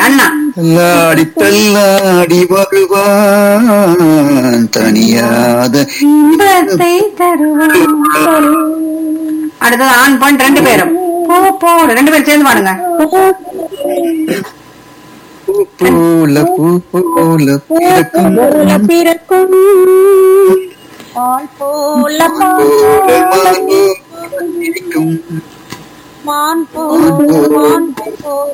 அண்ணா தள்ளாடி தள்ளாடி வருவான் தனியாத இன்பத்தை தருவான் அடுத்தது ஆண் பெண் ரெண்டு பேரும் போ போ ரெண்டு பேரும் சேர்ந்து பாடுங்க பூ போல பூ போல பிறக்கும் போல பிறக்கும் பால் போல போல பால் மான் இருக்கும் மான் போல மான் போல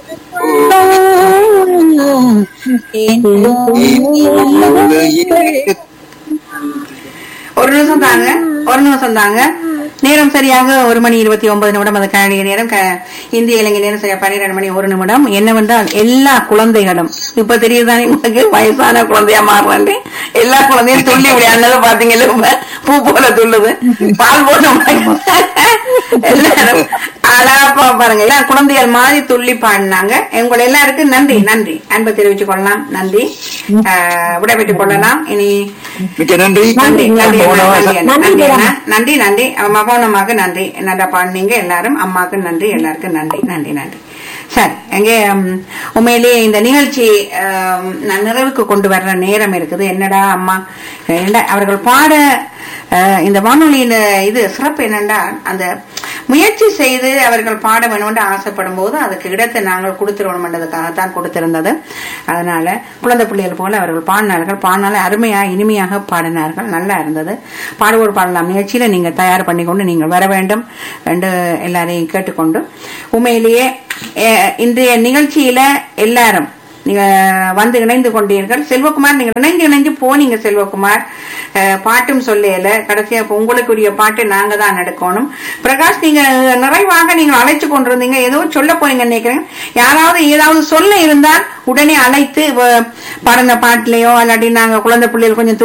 தேன் போல இருக்கு. ஒரு நிமிஷம் தாங்க ஒரு நிமிஷம் தாங்க நேரம் சரியாக ஒரு மணி இருபத்தி ஒன்பது நிமிடம் அது கனடிய நேரம் க- இந்திய இலங்கை நேரம் சரியா பன்னிரண்டு மணி ஒரு நிமிடம் என்னவென்றால் எல்லா குழந்தைகளும் இப்ப தெரியுதானே உங்களுக்கு வயசான குழந்தையா மாறுறாண்டு எல்லா குழந்தையும் துள்ளி விளையாடுனது பாத்தீங்கல்ல இப்ப பூ போல துள்ளுது பால் போல எல்லாரும் அழகா பாருங்க எல்லா குழந்தைகள் மாதிரி துள்ளி பாடினாங்க உங்களை எல்லாருக்கும் நன்றி நன்றி அன்பை தெரிவித்துக் கொள்ளலாம் நன்றி ஆஹ் விடைபெற்றுக் கொள்ளலாம் இனி மிக்க நன்றி நன்றி நன்றி போன நன்றி வாரம் அண்ணா, நன்றி அண்ணா. நன்றி நன்றி மகோனமாக்கு நன்றி நல்லா பாடினீங்க எல்லாரும் அம்மாக்கு நன்றி எல்லாருக்கும் நன்றி நன்றி நன்றி சரி எங்கே ம், உண்மையிலேயே இந்த நிகழ்ச்சி ஆம், நான் நிறைவுக்கு கொண்டு வர்ற நேரம் இருக்குது என்னடா அம்மா என்னடா அவர்கள் பாட அஹ், இந்த வானொலியில இது சிறப்பு என்னண்டா அந்த முயற்சி செய்து அவர்கள் பாட வேணும்னு ஆசைப்படும் போது அதுக்கு இடத்தை நாங்கள் கொடுத்துருவோம்ன்றதுக்காகத்தான் கொடுத்திருந்தது அதனால குழந்தை பிள்ளைகள் போல அவர்கள் பாடினார்கள் பாடினால அருமையா இனிமையாக பாடினார்கள் நல்லா இருந்தது பாடுவோர் பாடலாம் நிகழ்ச்சியில நீங்க தயார் பண்ணிக்கொண்டு நீங்கள் வர வேண்டும் என்று எல்லாரையும் கேட்டுக்கொண்டு உண்மையிலேயே அஹ், இன்றைய நிகழ்ச்சியில எல்லாரும் நீங்க வந்து இணைந்து கொண்டீர்கள் செல்வகுமார் நீங்க இணைந்து இணைஞ்சு போனீங்க செல்வகுமார் அஹ், பாட்டும் சொல்லல கடைசியா இப்ப உங்களுக்குரிய பாட்டு நாங்க தான் எடுக்கணும் பிரகாஷ் நீங்க நிறைவாக நீங்க அழைச்சு கொண்டிருந்தீங்க ஏதோ சொல்ல போறீங்கன்னு நினைக்கிறேன் யாராவது ஏதாவது சொல்ல இருந்தால் உடனே அழைத்து வ- பாடின பாட்டிலேயோ இல்லாட்டி நாங்க குழந்தை பிள்ளைகள் கொஞ்சம்